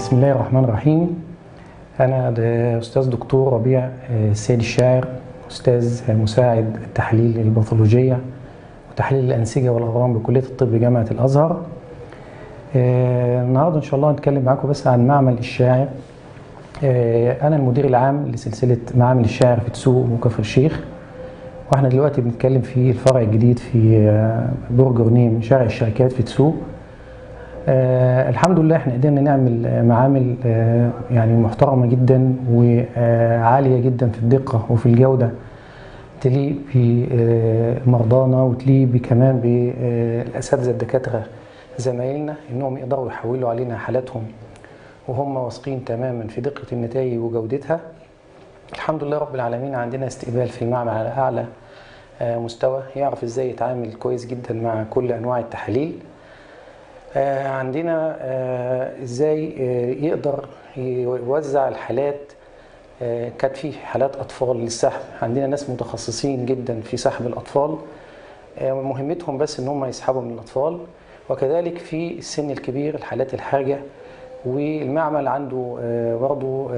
بسم الله الرحمن الرحيم أنا أستاذ دكتور ربيع السيد الشاعر أستاذ مساعد التحليل الباثولوجية وتحليل الأنسجة والأورام بكلية الطب جامعة الأزهر النهاردة إن شاء الله هنتكلم معاكم بس عن معمل الشاعر أنا المدير العام لسلسلة معامل الشاعر في تسوق وكفر الشيخ واحنا دلوقتي بنتكلم في الفرع الجديد في برج غنيم شارع الشركات في تسوق آه الحمد لله احنا قدرنا نعمل معامل آه يعني محترمه جدا وعاليه جدا في الدقه وفي الجوده تليق بمرضانا وتليق كمان بالاساتذه الدكاتره زمايلنا انهم يقدروا يحولوا علينا حالاتهم وهم واثقين تماما في دقه النتائج وجودتها الحمد لله رب العالمين عندنا استقبال في المعمل على اعلى آه مستوى يعرف ازاي يتعامل كويس جدا مع كل انواع التحاليل آه عندنا آه ازاي آه يقدر يوزع الحالات كانت في حالات اطفال للسحب عندنا ناس متخصصين جدا في سحب الاطفال مهمتهم بس ان هم يسحبوا من الاطفال وكذلك في السن الكبير الحالات الحرجه والمعمل عنده برضه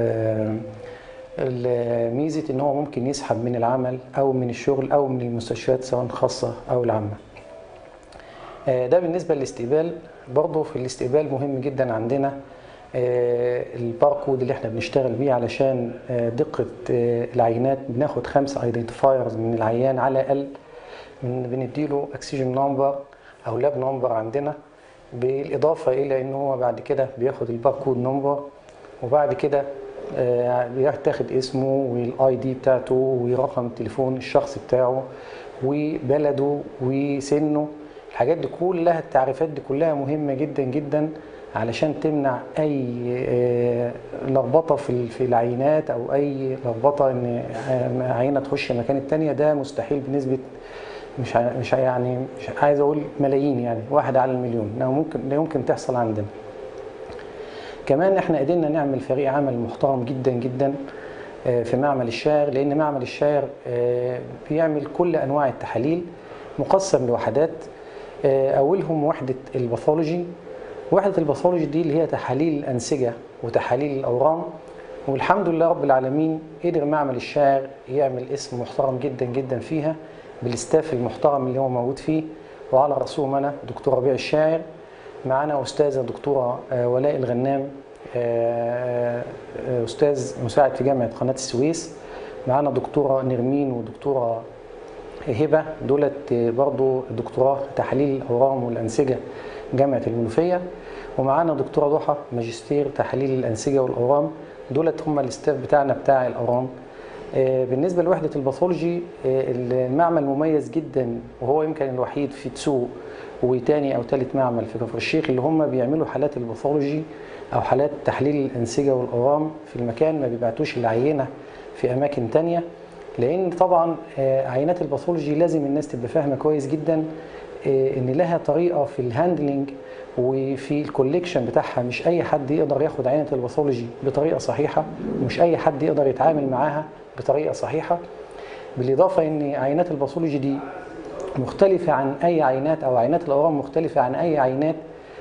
ميزه ان هو ممكن يسحب من العمل او من الشغل او من المستشفيات سواء خاصه او العامه ده بالنسبه للاستقبال برضه في الاستقبال مهم جدا عندنا الباركود اللي احنا بنشتغل بيه علشان دقه العينات بناخد خمسه ايدنتيفايرز من العيان على الاقل بنديله اكسجين نمبر او لاب نمبر عندنا بالاضافه الى ان هو بعد كده بياخد الباركود نمبر وبعد كده بيتاخد اسمه والاي دي بتاعته ورقم تليفون الشخص بتاعه وبلده وسنه الحاجات دي كلها التعريفات دي كلها مهمة جدا جدا علشان تمنع أي لخبطة في في العينات أو أي لخبطة إن عينة تخش مكان التانية ده مستحيل بنسبة مش مش يعني مش عايز أقول ملايين يعني واحد على المليون ده ممكن ده يمكن تحصل عندنا. كمان احنا قدرنا نعمل فريق عمل محترم جدا جدا في معمل الشاعر لأن معمل الشاعر بيعمل كل أنواع التحاليل مقسم لوحدات اولهم وحده الباثولوجي وحده الباثولوجي دي اللي هي تحاليل الانسجه وتحاليل الاورام والحمد لله رب العالمين قدر معمل الشاعر يعمل اسم محترم جدا جدا فيها بالاستاف المحترم اللي هو موجود فيه وعلى راسهم انا دكتور ربيع الشاعر معانا استاذه دكتوره ولاء الغنام استاذ مساعد في جامعه قناه السويس معانا دكتوره نرمين ودكتوره هبه دولت برضو دكتوراه تحليل الاورام والانسجه جامعه المنوفيه ومعانا دكتوره ضحى ماجستير تحليل الانسجه والاورام دولت هم الاستاف بتاعنا بتاع الاورام بالنسبه لوحده الباثولوجي المعمل مميز جدا وهو يمكن الوحيد في تسوق وتاني او ثالث معمل في كفر الشيخ اللي هم بيعملوا حالات الباثولوجي او حالات تحليل الانسجه والاورام في المكان ما بيبعتوش العينه في اماكن تانيه لان طبعا عينات الباثولوجي لازم الناس تبقى فاهمه كويس جدا ان لها طريقه في الهاندلنج وفي الكوليكشن بتاعها مش اي حد يقدر ياخد عينه الباثولوجي بطريقه صحيحه ومش اي حد يقدر يتعامل معاها بطريقه صحيحه بالاضافه ان عينات الباثولوجي دي مختلفه عن اي عينات او عينات الاورام مختلفه عن اي عينات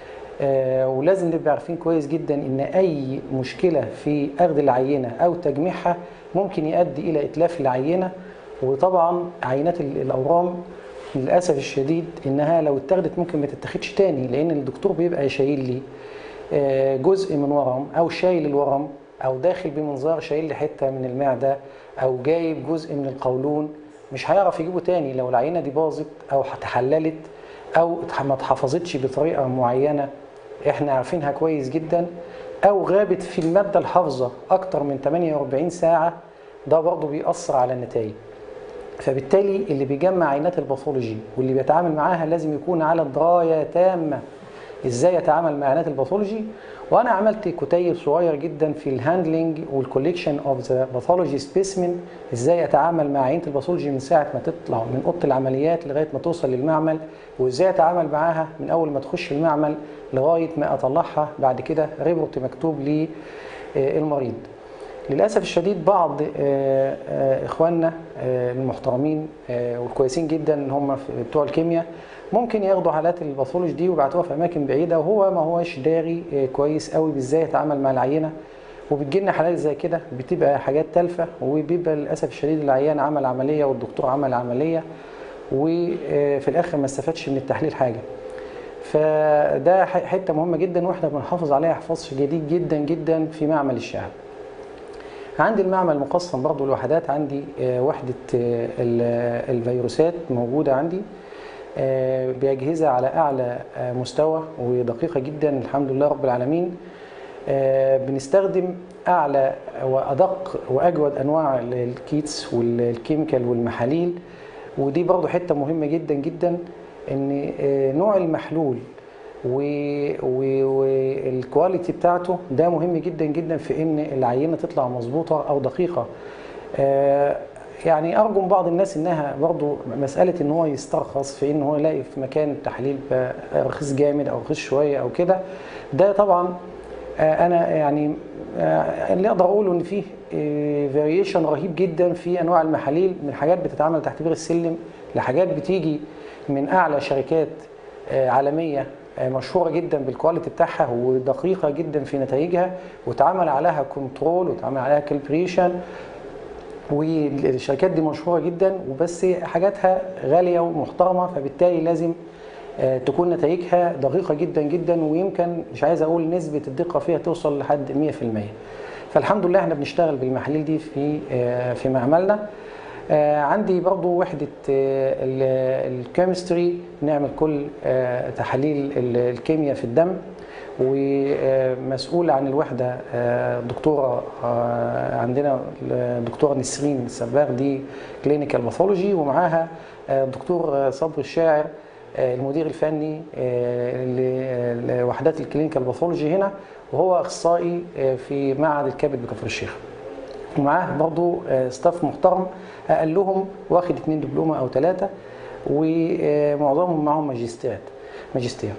آه ولازم نبقى عارفين كويس جدا ان اي مشكله في اخذ العينه او تجميعها ممكن يؤدي الى اتلاف العينه وطبعا عينات الاورام للاسف الشديد انها لو اتاخدت ممكن ما تتاخدش تاني لان الدكتور بيبقى شايل لي آه جزء من ورم او شايل الورم او داخل بمنظار شايل لي حته من المعده او جايب جزء من القولون مش هيعرف يجيبه تاني لو العينه دي باظت او اتحللت او ما اتحفظتش بطريقه معينه احنا عارفينها كويس جدا او غابت في الماده الحافظه اكتر من 48 ساعه ده برضه بيأثر على النتائج فبالتالي اللي بيجمع عينات الباثولوجي واللي بيتعامل معاها لازم يكون على درايه تامه ازاي يتعامل مع عينات الباثولوجي وانا عملت كتيب صغير جدا في الهاندلنج والكوليكشن اوف ذا باثولوجي سبيسمن ازاي اتعامل مع عينه الباثولوجي من ساعه ما تطلع من اوضه العمليات لغايه ما توصل للمعمل وازاي اتعامل معاها من اول ما تخش المعمل لغايه ما اطلعها بعد كده ريبورت مكتوب للمريض للاسف الشديد بعض آه، آه، اخواننا آه، المحترمين آه، والكويسين جدا ان هم في- بتوع الكيمياء ممكن ياخدوا حالات الباثولوجي دي ويبعتوها في اماكن بعيده وهو ما هوش داري آه، كويس قوي بازاي يتعامل مع العينه وبتجي لنا حالات زي كده بتبقى حاجات تالفه وبيبقى للاسف الشديد العيان عمل عمليه والدكتور عمل عمليه وفي الاخر ما استفادش من التحليل حاجه فده ح- حته مهمه جدا واحنا بنحافظ عليها حفاظ شديد جدا جدا في معمل الشعب عندي المعمل مقسم برضو الوحدات عندي آه، وحدة آه، ال- الفيروسات موجودة عندي آه، بأجهزة على أعلى آه، مستوى ودقيقة جدا الحمد لله رب العالمين آه، بنستخدم أعلى وأدق وأجود أنواع ال- الكيتس والكيميكال والمحاليل ودي برضو حتة مهمة جدا جدا إن آه، نوع المحلول والكواليتي بتاعته ده مهم جدا جدا في ان العينه تطلع مظبوطه او دقيقه آه، يعني ارجو من بعض الناس انها برضو مساله ان هو يسترخص في ان هو يلاقي في مكان تحليل بقى رخيص جامد او رخيص شويه او كده ده طبعا آه، انا يعني آه، اللي اقدر اقوله ان فيه فاريشن رهيب جدا في انواع المحاليل من حاجات بتتعمل تحت بير السلم لحاجات بتيجي من اعلى شركات آه، عالميه آه، مشهوره جدا بالكواليتي بتاعها ودقيقه جدا في نتائجها واتعمل عليها كنترول واتعمل عليها كالبريشن والشركات دي مشهوره جدا وبس حاجاتها غاليه ومحترمه فبالتالي لازم آه، تكون نتائجها دقيقه جدا جدا ويمكن مش عايز اقول نسبه الدقه فيها توصل لحد 100% فالحمد لله احنا بنشتغل بالمحاليل دي في آه، في معملنا آه، عندي برضو وحدة آه، ال- الكيمستري نعمل كل آه، تحاليل ال- الكيمياء في الدم ومسؤول عن الوحدة آه، دكتورة آه، عندنا الدكتورة نسرين السباغ دي كلينيكال باثولوجي ومعاها آه، الدكتور آه، صبري الشاعر آه، المدير الفني آه، ل- لوحدات الكلينيكال باثولوجي هنا وهو اخصائي آه، في معهد الكبد بكفر الشيخ ومعاه برضو آه، ستاف محترم اقلهم واخد اتنين دبلومه او ثلاثه ومعظمهم معاهم ماجستيرات ماجستير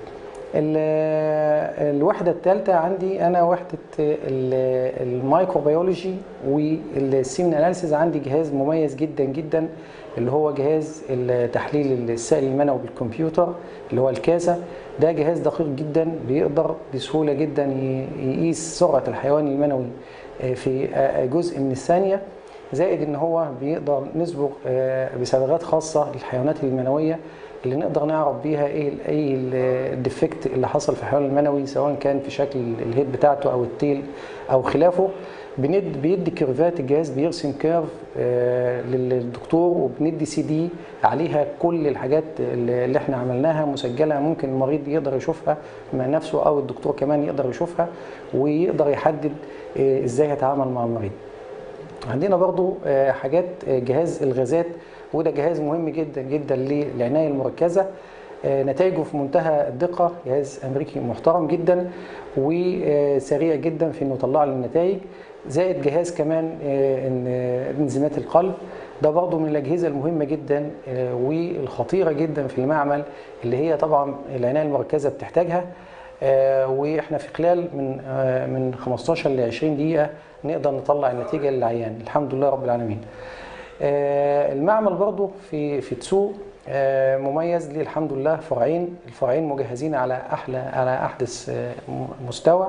ال- الوحده الثالثه عندي انا وحده ال- الميكروبيولوجي والسيمن اناليسيز عندي جهاز مميز جدا جدا اللي هو جهاز التحليل السائل المنوي بالكمبيوتر اللي هو الكاسا ده جهاز دقيق جدا بيقدر بسهوله جدا ي- يقيس سرعه الحيوان المنوي في جزء من الثانيه زائد ان هو بيقدر نصبغ آه، بصبغات خاصه للحيوانات المنويه اللي نقدر نعرف بيها ايه ال- ايه ال- الديفكت اللي حصل في الحيوان المنوي سواء كان في شكل الهيد بتاعته او التيل او خلافه بند بيدي كيرفات الجهاز بيرسم كيرف آه، للدكتور وبندي سي دي عليها كل الحاجات اللي اللي احنا عملناها مسجله ممكن المريض يقدر يشوفها مع نفسه او الدكتور كمان يقدر يشوفها ويقدر يحدد آه، ازاي يتعامل مع المريض عندنا برضو آه، حاجات آه، جهاز الغازات وده جهاز مهم جدا جدا للعنايه المركزه آه، نتائجه في منتهى الدقه جهاز امريكي محترم جدا وسريع جدا في انه يطلع لي النتائج زائد جهاز كمان آه، إن- آه، انزيمات القلب ده برضو من الاجهزه المهمه جدا آه، والخطيره جدا في المعمل اللي هي طبعا العنايه المركزه بتحتاجها آه، واحنا في خلال من آه، من 15 ل 20 دقيقه نقدر نطلع النتيجه للعيان الحمد لله رب العالمين آه، المعمل برضو في في تسوق آه، مميز ليه الحمد لله فرعين الفرعين مجهزين على احلى على احدث آه، م- مستوى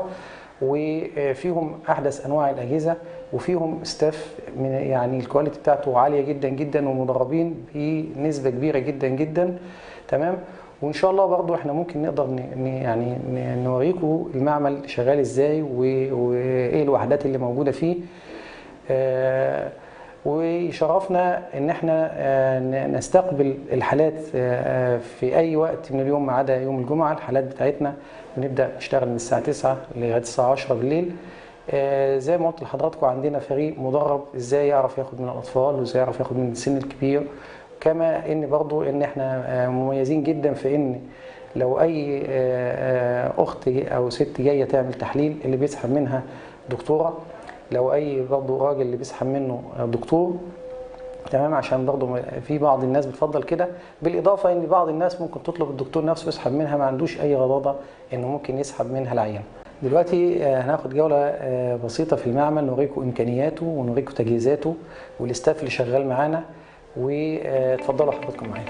وفيهم احدث انواع الاجهزه وفيهم ستاف من يعني الكواليتي بتاعته عاليه جدا جدا ومدربين بنسبه كبيره جدا جدا تمام وان شاء الله برضو احنا ممكن نقدر ن- ن- يعني ن- نوريكم المعمل شغال ازاي و- وايه الوحدات اللي موجوده فيه آه، ويشرفنا ان احنا آه، ن- نستقبل الحالات آه، في اي وقت من اليوم ما عدا يوم الجمعه الحالات بتاعتنا بنبدا نشتغل من الساعه 9 لغايه الساعه 10 بالليل آه، زي ما قلت لحضراتكم عندنا فريق مدرب ازاي يعرف ياخد من الاطفال وازاي يعرف ياخد من السن الكبير كما ان برضو ان احنا آه، مميزين جدا في ان لو اي آه، آه، اخت او ست جايه تعمل تحليل اللي بيسحب منها دكتوره لو اي برضه راجل اللي بيسحب منه دكتور تمام عشان برضه في بعض الناس بتفضل كده بالاضافه ان بعض الناس ممكن تطلب الدكتور نفسه يسحب منها ما عندوش اي غضاضه انه ممكن يسحب منها العيان دلوقتي آه، هناخد جولة آه، بسيطة في المعمل نوريكم إمكانياته ونوريكم تجهيزاته والاستاف اللي شغال معانا واتفضلوا حضراتكم معانا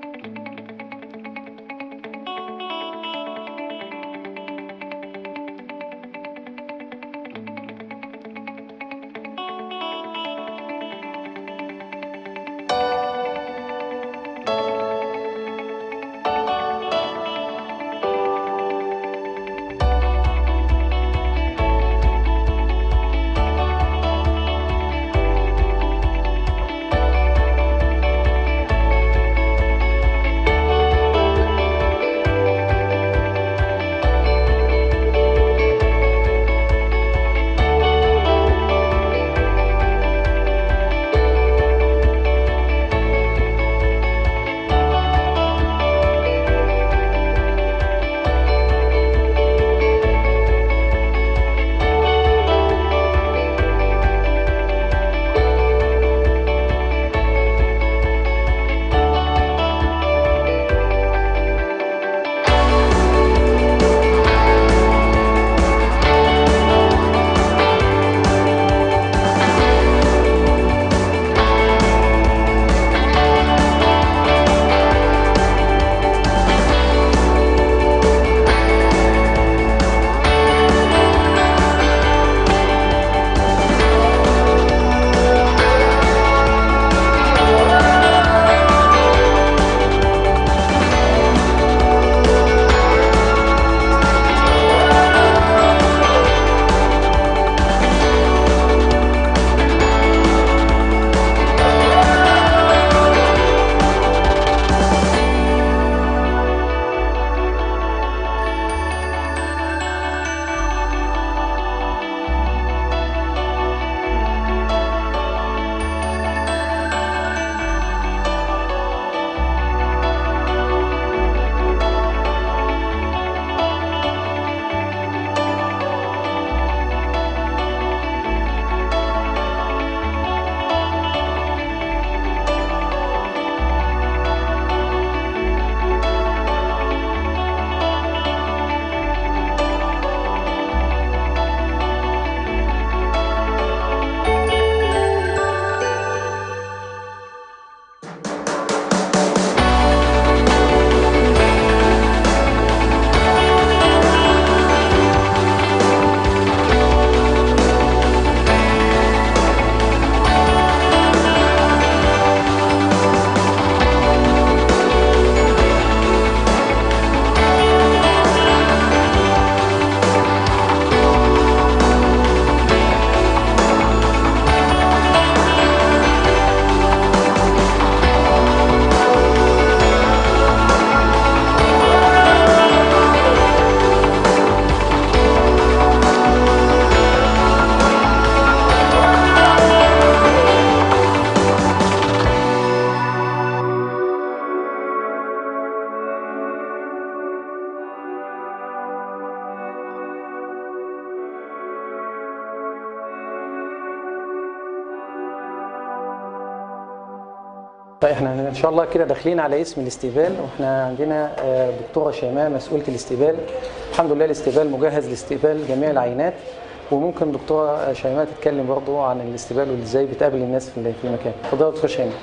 طيب احنا ان شاء الله كده داخلين على اسم الاستقبال واحنا عندنا آه، دكتوره شيماء مسؤوله الاستقبال الحمد لله الاستقبال مجهز لاستقبال جميع العينات وممكن دكتوره شيماء تتكلم برضو عن الاستقبال وازاي بتقابل الناس في في المكان اتفضلي يا دكتوره شيماء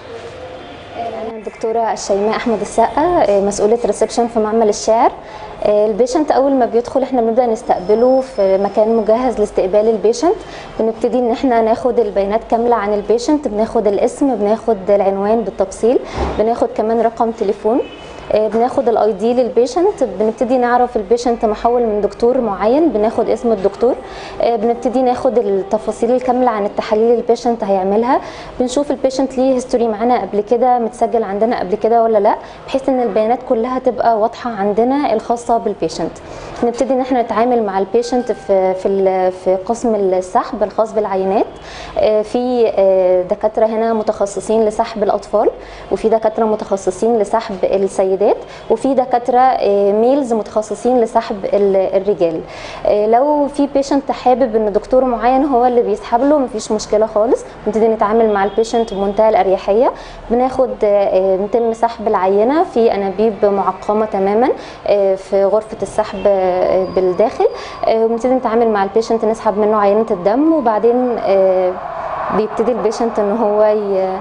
أنا الدكتورة الشيماء أحمد السقا مسؤولة ريسبشن في معمل الشعر البيشنت أول ما بيدخل احنا بنبدأ نستقبله في مكان مجهز لاستقبال البيشنت بنبتدي إن احنا ناخد البيانات كاملة عن البيشنت بناخد الاسم بناخد العنوان بالتفصيل بناخد كمان رقم تليفون آه، بناخد الاي دي للبيشنت بنبتدي نعرف البيشنت محول من دكتور معين بناخد اسم الدكتور آه، بنبتدي ناخد التفاصيل الكامله عن التحاليل اللي البيشنت هيعملها بنشوف البيشنت ليه هيستوري معانا قبل كده متسجل عندنا قبل كده ولا لا بحيث ان البيانات كلها تبقى واضحه عندنا الخاصه بالبيشنت نبتدي ان احنا نتعامل مع البيشنت في في ال- في قسم السحب الخاص بالعينات آه، في آه، دكاتره هنا متخصصين لسحب الاطفال وفي دكاتره متخصصين لسحب السيدات للسيدات وفي دكاتره آه، ميلز متخصصين لسحب ال- الرجال آه، لو في بيشنت حابب ان دكتور معين هو اللي بيسحب له مفيش مشكله خالص نبتدي نتعامل مع البيشنت بمنتهى الاريحيه بناخد آه، نتم سحب العينه في انابيب معقمه تماما آه، في غرفه السحب آه، بالداخل آه، وبنبتدي نتعامل مع البيشنت نسحب منه عينه الدم وبعدين آه، بيبتدي البيشنت ان هو ي...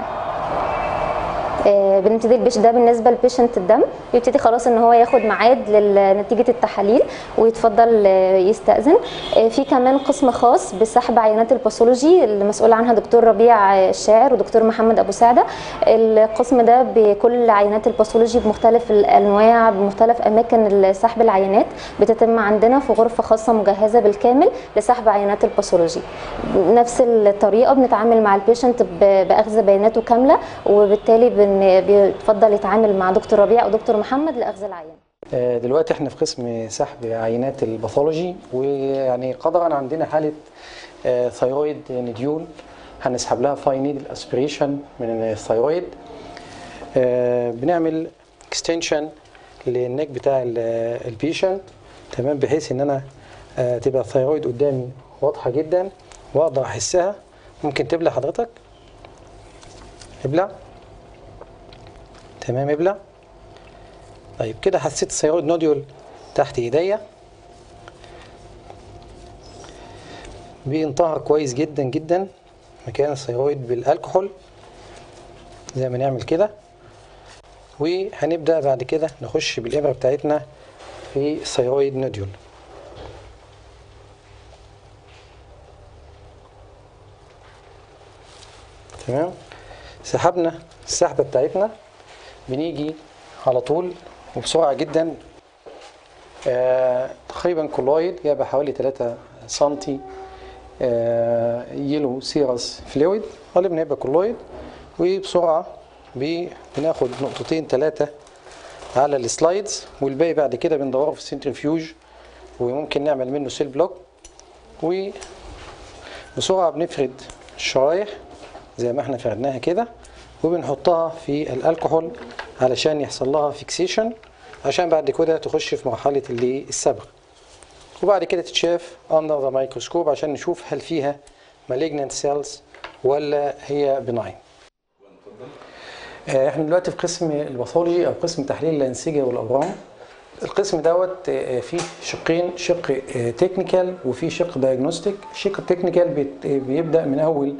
آه، بنبتدي البيش ده بالنسبه لبيشنت الدم يبتدي خلاص ان هو ياخد ميعاد لنتيجه التحاليل ويتفضل آه، يستاذن آه، في كمان قسم خاص بسحب عينات الباثولوجي اللي مسؤول عنها دكتور ربيع آه، الشاعر ودكتور محمد ابو سعده القسم ده بكل عينات الباثولوجي بمختلف الانواع بمختلف اماكن سحب العينات بتتم عندنا في غرفه خاصه مجهزه بالكامل لسحب عينات الباثولوجي نفس الطريقه بنتعامل مع البيشنت ب- باخذ بياناته كامله وبالتالي بن- بيتفضل يتعامل مع دكتور ربيع او دكتور محمد لاخذ العينه آه، دلوقتي احنا في قسم سحب عينات الباثولوجي ويعني قدرا عندنا حاله آه، ثيرويد نديول هنسحب لها فاي نيدل اسبريشن من الثيرويد آه، بنعمل اكستنشن للنك بتاع البيشنت تمام بحيث ان انا آه، تبقى الثيرويد قدامي واضحه جدا واقدر احسها ممكن تبلع حضرتك ابلع تمام ابلع طيب كده حسيت الثيرويد نوديول تحت ايديا بينطهر كويس جدا جدا مكان الثيرويد بالالكحول زي ما نعمل كده وهنبدا بعد كده نخش بالابره بتاعتنا في الثيرويد نوديول تمام سحبنا السحبه بتاعتنا بنيجي على طول وبسرعه جدا آه تقريبا كولويد جايبه حوالي 3 سنتي آه يلو سيرس فلويد غالبا هيبقى كولويد وبسرعه بي- بناخد نقطتين ثلاثه على السلايدز والباقي بعد كده بندوره في السنترفيوج وممكن نعمل منه سيل بلوك وبسرعه بنفرد الشرايح زي ما احنا فردناها كده وبنحطها في الالكحول علشان يحصل لها فيكسيشن عشان بعد كده تخش في مرحله اللي الصبغ وبعد كده تتشاف اندر ذا مايكروسكوب عشان نشوف هل فيها malignant سيلز ولا هي بناين احنا دلوقتي في قسم الباثولوجي او قسم تحليل الانسجه والاورام القسم دوت آه، فيه شقين شق تكنيكال وفيه شق دايجنوستيك الشق التكنيكال بيت- بيبدا من اول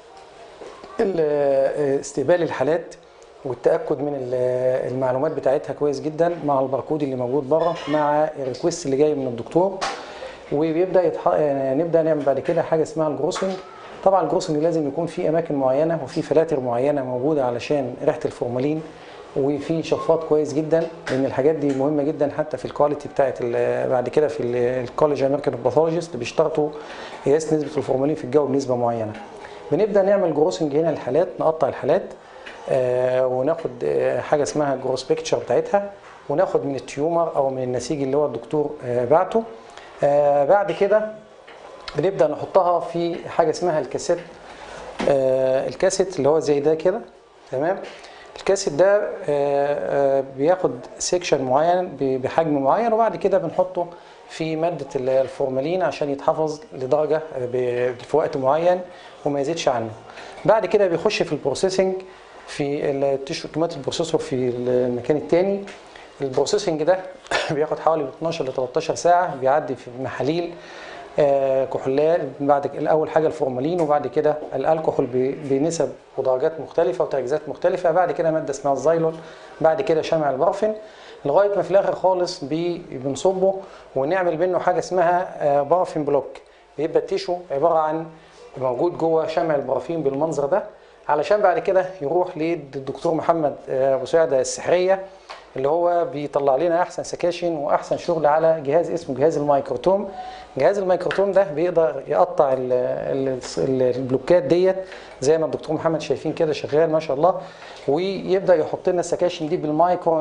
ال- استقبال الحالات والتاكد من ال- المعلومات بتاعتها كويس جدا مع الباركود اللي موجود بره مع الريكوست اللي جاي من الدكتور وبيبدا يتح... آه، نبدا نعمل بعد كده حاجه اسمها الجروسنج طبعا الجروسنج لازم يكون في اماكن معينه وفي فلاتر معينه موجوده علشان ريحه الفورمالين وفي شفاط كويس جدا لان الحاجات دي مهمه جدا حتى في الكواليتي بتاعت ال- بعد كده في الكوليج امريكان باثولوجيست بيشترطوا قياس نسبه الفورمالين في الجو بنسبه معينه بنبدا نعمل جروسنج هنا للحالات نقطع الحالات آه، وناخد آه، حاجه اسمها جروس بيكتشر بتاعتها وناخد من التيومر او من النسيج اللي هو الدكتور آه، بعته آه، بعد كده بنبدا نحطها في حاجه اسمها الكاسيت آه، الكاسيت اللي هو زي ده كده تمام الكاسيت ده آه، آه، بياخد سيكشن معين ب- بحجم معين وبعد كده بنحطه في ماده ال- الفورمالين عشان يتحفظ لدرجه آه، ب- في وقت معين وما يزيدش عنه بعد كده بيخش في البروسيسنج في التيشو اوتوماتيك بروسيسور في المكان الثاني البروسيسنج ده بياخد حوالي من 12 ل 13 ساعه بيعدي في محاليل آه، كحولات بعد ك- الاول حاجه الفورمالين وبعد كده الكحول ب- بنسب ودرجات مختلفه وتركيزات مختلفه بعد كده ماده اسمها الزايلون بعد كده شمع البرفن لغايه ما في الاخر خالص بي- بنصبه ونعمل منه حاجه اسمها آه، بارفين بلوك بيبقى التيشو عباره عن موجود جوه شمع البرافين بالمنظر ده علشان بعد كده يروح للدكتور محمد آه، ابو سعده السحريه اللي هو بيطلع لنا احسن سكاشن واحسن شغل على جهاز اسمه جهاز الميكروتوم جهاز الميكروتوم ده بيقدر يقطع ال- ال- ال- البلوكات ديت زي ما الدكتور محمد شايفين كده شغال ما شاء الله ويبدا يحط لنا السكاشن دي بالمايكرون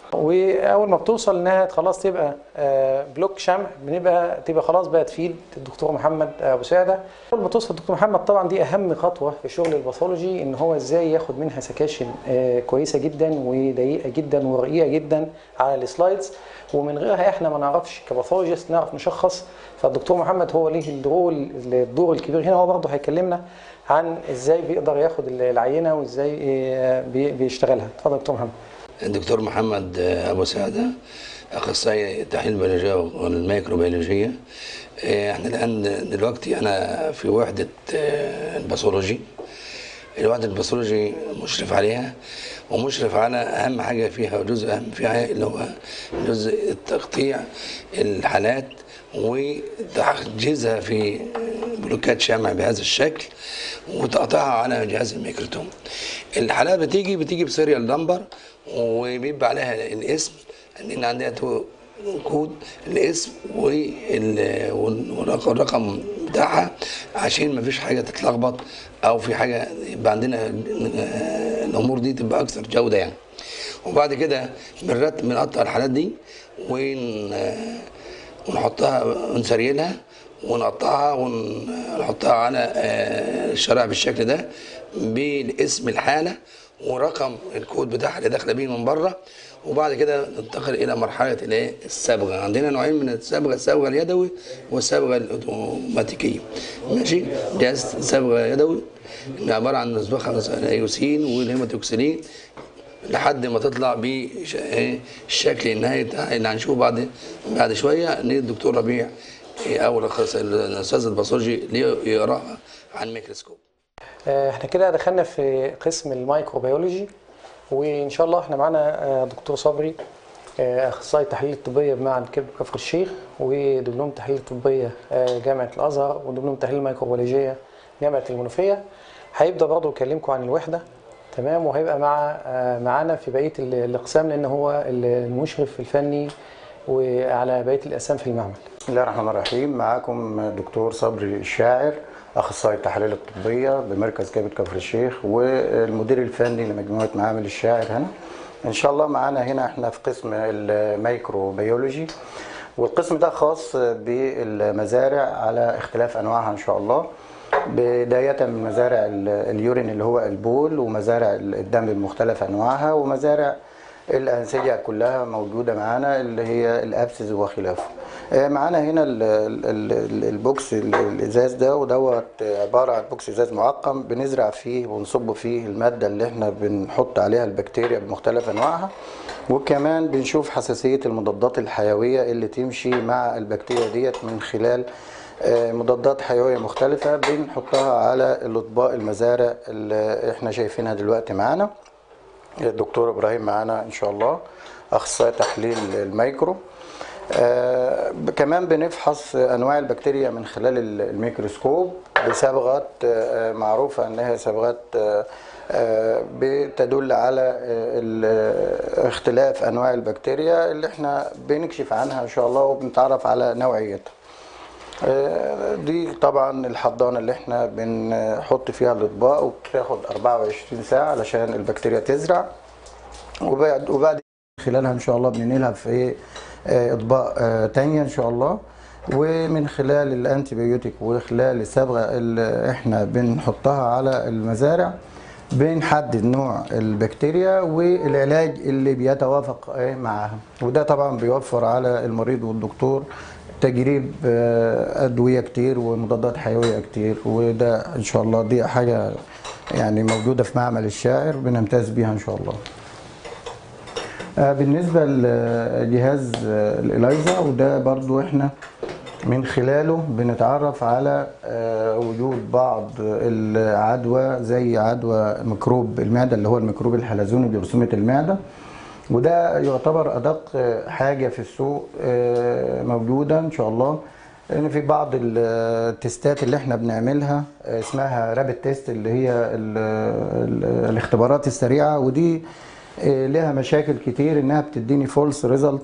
واول ما بتوصل انها خلاص تبقى آه، بلوك شمع بنبقى تبقى خلاص بقى تفيد الدكتور محمد ابو سعده اول ما توصل الدكتور محمد طبعا دي اهم خطوه في شغل الباثولوجي ان هو ازاي ياخد منها سكاشن آه، كويسه جدا ودقيقه جدا ورقيقه جدا على السلايدز ومن غيرها احنا ما نعرفش كباثولوجيست نعرف نشخص فالدكتور محمد هو ليه الدور الدور الكبير هنا هو برضه هيكلمنا عن ازاي بيقدر ياخد العينه وازاي آه، بي- بيشتغلها اتفضل يا دكتور محمد الدكتور محمد ابو سعده اخصائي تحليل البيولوجيا والميكروبيولوجيه إيه، احنا الان دلوقتي انا في وحده آه، الباثولوجي الوحده الباثولوجي مشرف عليها ومشرف على اهم حاجه فيها جزء اهم فيها اللي هو جزء تقطيع الحالات وتحجيزها في بلوكات شمع بهذا الشكل وتقطيعها على جهاز الميكروتوم الحالات بتيجي بتيجي بسيريال نمبر وبيبقى عليها الاسم ان عندها تو- كود الاسم وال- والرقم الرقم بتاعها عشان ما فيش حاجه تتلخبط او في حاجه يبقى عندنا آه، الامور دي تبقى اكثر جوده يعني وبعد كده بنرتب بنقطع الحالات دي ون آه، ونحطها ونسريلها ونقطعها ونحطها على آه، الشرائح بالشكل ده بالاسم الحاله ورقم الكود بتاعها اللي داخله بيه من بره وبعد كده ننتقل الى مرحله الايه الصبغه عندنا نوعين من الصبغه الصبغه اليدوي والصبغه الاوتوماتيكيه ماشي جهاز صبغه يدوي اللي عباره عن مسبخه الايوسين والهيماتوكسلين لحد ما تطلع بالشكل النهائي بتاع اللي هنشوفه بعد بعد شويه ان الدكتور ربيع إيه، او الأخص- الاستاذ الباثولوجي ليه يقراها عن الميكروسكوب آه، احنا كده دخلنا في قسم الميكروبيولوجي وان شاء الله احنا معانا آه، دكتور صبري آه، اخصائي التحاليل الطبيه بمعهد كبد كفر الشيخ ودبلوم تحاليل طبيه آه، جامعه الازهر ودبلوم تحاليل ميكروبيولوجيه جامعه المنوفيه هيبدا برضه يكلمكم عن الوحده تمام وهيبقى مع آه، معانا في بقيه ال- الاقسام لان هو المشرف الفني وعلى بقيه الاقسام في المعمل بسم الله الرحمن الرحيم معاكم دكتور صبري الشاعر اخصائي التحاليل الطبيه بمركز كبد كفر الشيخ والمدير الفني لمجموعه معامل الشاعر هنا ان شاء الله معانا هنا احنا في قسم الميكروبيولوجي والقسم ده خاص بالمزارع على اختلاف انواعها ان شاء الله بداية من مزارع ال- اليورين اللي هو البول ومزارع الدم بمختلف انواعها ومزارع الأنسجة كلها موجودة معانا اللي هي الأبسز وخلافه آه، معانا هنا ال- ال- ال- البوكس ال- الإزاز ده ودوت عبارة عن بوكس إزاز معقم بنزرع فيه ونصب فيه المادة اللي احنا بنحط عليها البكتيريا بمختلف أنواعها وكمان بنشوف حساسية المضادات الحيوية اللي تمشي مع البكتيريا ديت من خلال آه، مضادات حيوية مختلفة بنحطها على الأطباق المزارع اللي احنا شايفينها دلوقتي معانا الدكتور ابراهيم معانا ان شاء الله اخصائي تحليل الميكرو آه كمان بنفحص انواع البكتيريا من خلال ال- الميكروسكوب بصبغات آه معروفه انها صبغات آه آه بتدل على آه ال- اختلاف انواع البكتيريا اللي احنا بنكشف عنها ان شاء الله وبنتعرف على نوعيتها آه، دي طبعا الحضانه اللي احنا بنحط فيها الاطباق وبتاخد 24 ساعه علشان البكتيريا تزرع وبعد وبعد خلالها ان شاء الله بننقلها في آه، اطباق آه، تانية ان شاء الله ومن خلال الانتي بيوتيك وخلال الصبغه اللي احنا بنحطها على المزارع بنحدد نوع البكتيريا والعلاج اللي بيتوافق آه، معاها وده طبعا بيوفر على المريض والدكتور تجريب آه، ادويه كتير ومضادات حيويه كتير وده ان شاء الله دي حاجه يعني موجوده في معمل الشاعر بنمتاز بيها ان شاء الله آه، بالنسبة لجهاز آه، الإلايزا وده برضو احنا من خلاله بنتعرف على آه، وجود بعض العدوى زي عدوى ميكروب المعدة اللي هو الميكروب الحلزوني بجرثومة المعدة وده يعتبر أدق آه، حاجة في السوق آه، موجودة إن شاء الله لأن في بعض التستات اللي احنا بنعملها آه، اسمها رابت تيست اللي هي ال ال الاختبارات السريعة ودي آه، لها مشاكل كتير انها بتديني فولس ريزلت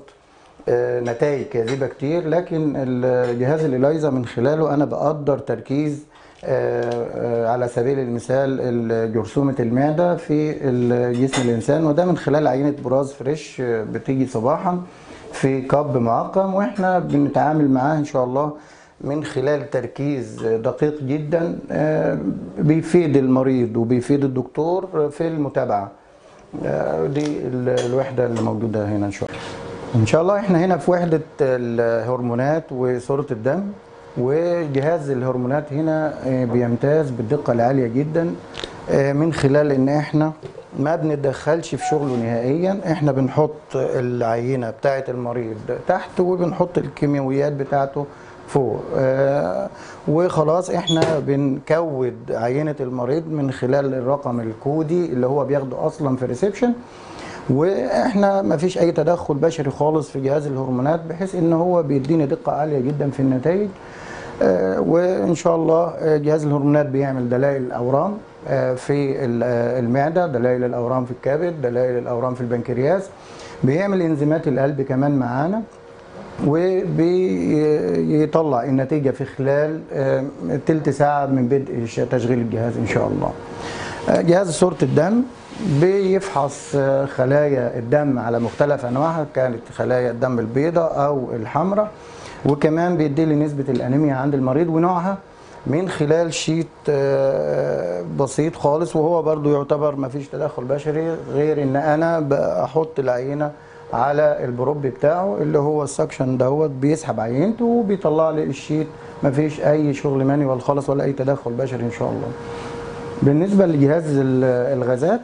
نتائج كاذبه كتير لكن الجهاز الإلايزا من خلاله انا بقدر تركيز آه، آه، على سبيل المثال ال- جرثومة المعدة في ال- جسم الإنسان وده من خلال عينة براز فريش آه، بتيجي صباحا في كب معقم واحنا بنتعامل معاه إن شاء الله من خلال تركيز دقيق جدا آه، بيفيد المريض وبيفيد الدكتور في المتابعة آه، دي ال- الوحدة اللي موجودة هنا إن شاء الله إن شاء الله إحنا هنا في وحدة الهرمونات وصورة الدم وجهاز الهرمونات هنا آه، بيمتاز بالدقة العالية جدا آه، من خلال إن إحنا ما بنتدخلش في شغله نهائيا احنا بنحط العينة بتاعة المريض تحت وبنحط الكيماويات بتاعته فوق آه وخلاص احنا بنكود عينة المريض من خلال الرقم الكودي اللي هو بياخده اصلا في ريسبشن واحنا ما فيش اي تدخل بشري خالص في جهاز الهرمونات بحيث ان هو بيديني دقة عالية جدا في النتائج آه، وان شاء الله آه، جهاز الهرمونات بيعمل دلائل الاورام آه، في ال- آه، المعده دلائل الاورام في الكبد دلائل الاورام في البنكرياس بيعمل انزيمات القلب كمان معانا وبيطلع النتيجه في خلال آه، تلت ساعه من بدء ش- تشغيل الجهاز ان شاء الله آه، جهاز صوره الدم بيفحص آه، خلايا الدم على مختلف انواعها كانت خلايا الدم البيضاء او الحمراء وكمان بيدي لي نسبه الانيميا عند المريض ونوعها من خلال شيت آه، بسيط خالص وهو برضو يعتبر ما فيش تدخل بشري غير ان انا بحط العينه على البروب بتاعه اللي هو السكشن دوت بيسحب عينته وبيطلع لي الشيت ما فيش اي شغل مانيوال خالص ولا اي تدخل بشري ان شاء الله بالنسبه لجهاز ال- الغازات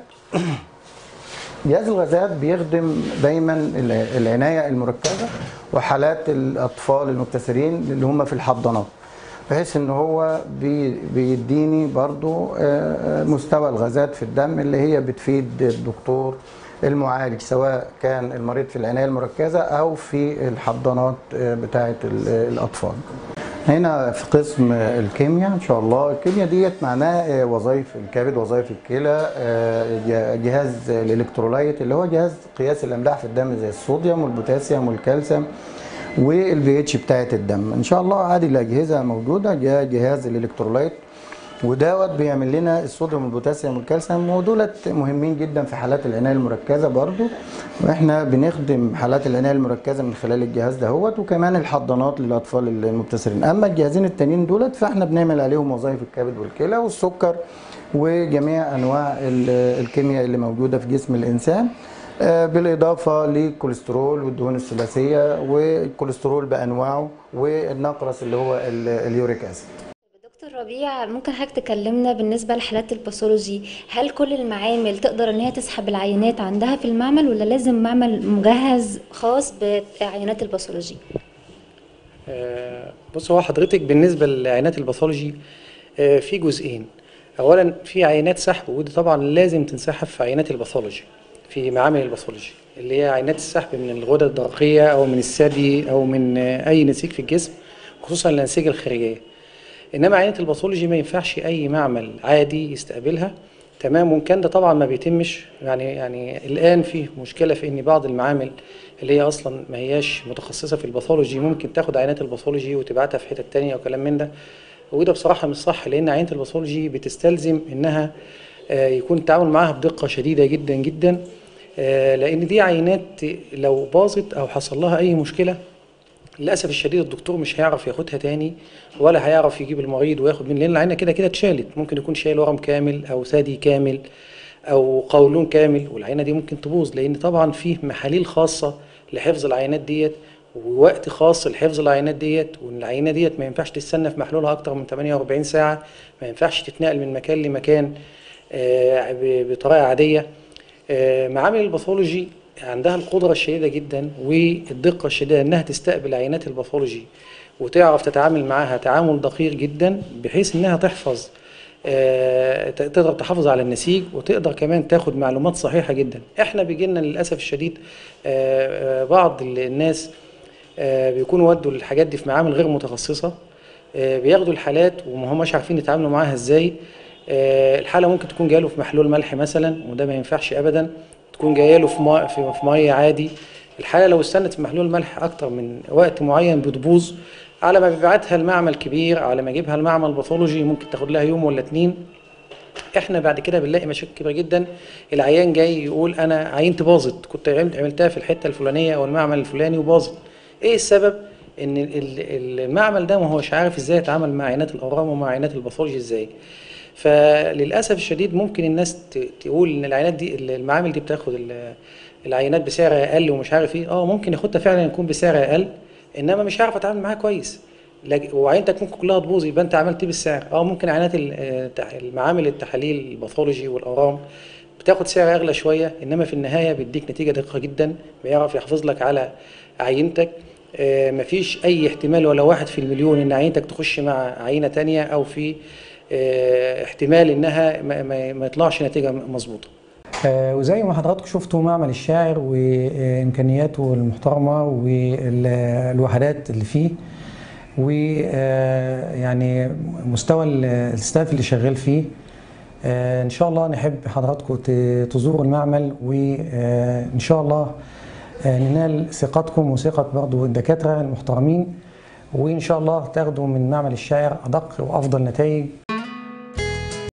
جهاز الغازات بيخدم دايما ال- العنايه المركزه وحالات الاطفال المبتسرين اللي هم في الحضانات بحيث ان هو بي- بيديني برضو آه، آه، مستوى الغازات في الدم اللي هي بتفيد الدكتور المعالج سواء كان المريض في العنايه المركزه او في الحضانات آه، بتاعه ال- الاطفال هنا في قسم الكيمياء ان شاء الله الكيمياء ديت معناه وظائف الكبد وظائف الكلى آه، ج- جهاز الالكترولايت اللي هو جهاز قياس الاملاح في الدم زي الصوديوم والبوتاسيوم والكالسيوم والبي اتش بتاعه الدم ان شاء الله هذه الاجهزه موجوده جا- جهاز الالكترولايت ودوت بيعمل لنا الصوديوم والبوتاسيوم والكالسيوم ودولت مهمين جدا في حالات العنايه المركزه برضو واحنا بنخدم حالات العنايه المركزه من خلال الجهاز دهوت وكمان الحضانات للاطفال المبتسرين اما الجهازين التانيين دولت فاحنا بنعمل عليهم وظائف الكبد والكلى والسكر وجميع انواع ال- الكيمياء اللي موجوده في جسم الانسان آه، بالاضافه للكوليسترول والدهون الثلاثيه والكوليسترول بانواعه والنقرس اللي هو ال- اليوريك اسيد دكتور ربيع ممكن حضرتك تكلمنا بالنسبة لحالات الباثولوجي هل كل المعامل تقدر ان هي تسحب العينات عندها في المعمل ولا لازم معمل مجهز خاص بعينات الباثولوجي؟ آه، بص هو حضرتك بالنسبه لعينات الباثولوجي آه، في جزئين اولا في عينات سحب ودي طبعا لازم تنسحب في عينات الباثولوجي في معامل الباثولوجي اللي هي عينات السحب من الغدد الدرقيه او من الثدي او من آه، اي نسيج في الجسم خصوصا الانسجه الخارجيه انما عينه الباثولوجي ما ينفعش اي معمل عادي يستقبلها تمام وان كان ده طبعا ما بيتمش يعني يعني الان في مشكله في ان بعض المعامل اللي هي اصلا ما هياش متخصصه في الباثولوجي ممكن تاخد عينات الباثولوجي وتبعتها في حته تانية وكلام من ده وده بصراحه مش صح لان عينه الباثولوجي بتستلزم انها آه، يكون التعامل معاها بدقه شديده جدا جدا آه، لان دي عينات لو باظت او حصل لها اي مشكله للاسف الشديد الدكتور مش هيعرف ياخدها تاني ولا هيعرف يجيب المريض وياخد من لان العينه كده كده اتشالت ممكن يكون شايل ورم كامل او ثدي كامل او قولون كامل والعينه دي ممكن تبوظ لان طبعا فيه محاليل خاصه لحفظ العينات ديت ووقت خاص لحفظ العينات ديت والعينه ديت ما ينفعش تستنى في محلولها اكتر من 48 ساعه ما ينفعش تتنقل من مكان لمكان آه، ب- بطريقه عاديه آه، معامل الباثولوجي عندها القدرة الشديدة جدا والدقة الشديدة انها تستقبل عينات الباثولوجي وتعرف تتعامل معاها تعامل دقيق جدا بحيث انها تحفظ آه، ت- تقدر تحافظ على النسيج وتقدر كمان تاخد معلومات صحيحة جدا احنا بيجي لنا للأسف الشديد آه، آه، بعض ال- الناس آه، بيكونوا ودوا الحاجات دي في معامل غير متخصصة آه، بياخدوا الحالات وما هماش عارفين يتعاملوا معاها ازاي آه، الحالة ممكن تكون جايه له في محلول ملح مثلا وده ما ينفعش ابدا تكون جايه له في ماء في في ميه عادي الحاله لو استنت في محلول الملح اكتر من وقت معين بتبوظ على ما بيبعتها المعمل كبير على ما يجيبها المعمل باثولوجي ممكن تاخد لها يوم ولا اتنين احنا بعد كده بنلاقي مشاكل كبيره جدا العيان جاي يقول انا عينتي باظت كنت عملت- عملتها في الحته الفلانيه او المعمل الفلاني وباظت ايه السبب ان ال- ال- المعمل ده ما هوش عارف ازاي يتعامل مع عينات الاورام ومع عينات الباثولوجي ازاي فللاسف الشديد ممكن الناس ت- تقول ان العينات دي المعامل دي بتاخد ال- العينات بسعر اقل ومش عارف ايه اه ممكن ياخدها فعلا يكون بسعر اقل انما مش عارف اتعامل معاها كويس لج- وعينتك ممكن كلها تبوظ يبقى انت عملت ايه بالسعر اه ممكن عينات ال- آه، تح- المعامل التحاليل الباثولوجي والاورام بتاخد سعر اغلى شويه انما في النهايه بيديك نتيجه دقيقه جدا بيعرف يحافظ لك على عينتك آه، مفيش اي احتمال ولا واحد في المليون ان عينتك تخش مع عينه تانية او في آه، احتمال انها ما, ما, ما يطلعش نتيجه مظبوطه آه، وزي ما حضراتكم شفتوا معمل الشاعر وامكانياته المحترمه والوحدات اللي فيه ويعني مستوى ال- الستاف اللي شغال فيه آه، ان شاء الله نحب حضراتكم ت- تزوروا المعمل وان شاء الله آه، ننال ثقتكم وثقه برضو الدكاتره المحترمين وان شاء الله تاخدوا من معمل الشاعر ادق وافضل نتائج